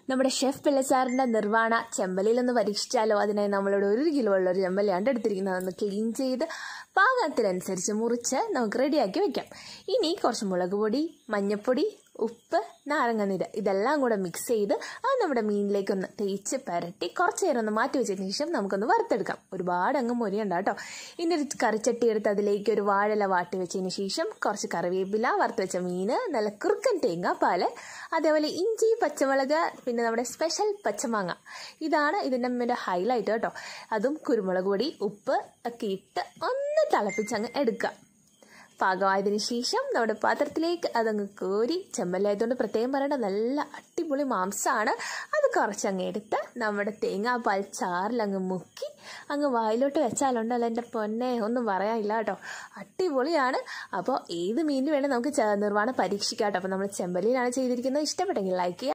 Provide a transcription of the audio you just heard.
നമ്മുടെ ഷെഫ് പിള്ളസാറിൻ്റെ നിർവ്വാണ ചെമ്പലിലൊന്ന് പരീക്ഷിച്ചാലോ അതിനായി നമ്മളോട് ഒരു കിലോ ഉള്ള ഒരു ചെമ്പലിയാണ് എടുത്തിരിക്കുന്നത് അതൊന്ന് ക്ലീൻ ചെയ്ത് പാകത്തിനനുസരിച്ച് മുറിച്ച് നമുക്ക് റെഡിയാക്കി വെക്കാം ഇനി കുറച്ച് മുളക് പൊടി മഞ്ഞൾപ്പൊടി ഉപ്പ് നാരങ്ങനീര് ഇതെല്ലാം കൂടെ മിക്സ് ചെയ്ത് അത് നമ്മുടെ മീനിലേക്കൊന്ന് തേച്ച് പരട്ടി കുറച്ച് നേരം ഒന്ന് മാറ്റി വെച്ചതിന് ശേഷം നമുക്കൊന്ന് വറുത്തെടുക്കാം ഒരുപാട് അങ്ങ് മൊരിയണ്ട കേട്ടോ ഇനി ഒരു കറിച്ചട്ടി എടുത്ത് അതിലേക്ക് ഒരു വാഴല വാട്ടി വെച്ചതിന് ശേഷം കുറച്ച് കറിവേപ്പില വറുത്ത് വെച്ച മീൻ നല്ല കുറുക്കൻ തേങ്ങാപ്പാൽ അതേപോലെ ഇഞ്ചി പച്ചമുളക് പിന്നെ നമ്മുടെ സ്പെഷ്യൽ പച്ചമാങ്ങ ഇതാണ് ഇതിൻ്റെ മെയിൻ്റെ ഹൈലൈറ്റ് കേട്ടോ അതും കുരുമുളക് പൊടി ഉപ്പ് ഒക്കെ ഇട്ട് ഒന്ന് തിളപ്പിച്ചങ്ങ് എടുക്കുക പാകമായതിനു ശേഷം നമ്മുടെ പാത്രത്തിലേക്ക് അതങ്ങ് കോരി ചെമ്മല്ലായതുകൊണ്ട് പ്രത്യേകം പറയേണ്ട നല്ല അടിപൊളി മാംസമാണ് അത് കുറച്ചങ്ങ് എടുത്ത് നമ്മുടെ തേങ്ങാപ്പാൽ ചാറിലങ്ങ് മുക്കി അങ്ങ് വായിലോട്ട് വെച്ചാലുണ്ടല്ലോ എൻ്റെ പൊന്നെ ഒന്നും പറയാനില്ല കേട്ടോ അടിപൊളിയാണ് അപ്പോൾ ഏത് മീനിന് വേണേൽ നമുക്ക് ച- നിർവ്വാണം പരീക്ഷിക്കാം കേട്ടോ അപ്പോൾ നമ്മൾ ചെമ്പല്ലിയിലാണ് ചെയ്തിരിക്കുന്നത് ഇഷ്ടപ്പെട്ടെങ്കിൽ ലൈക്ക് ചെയ്യുക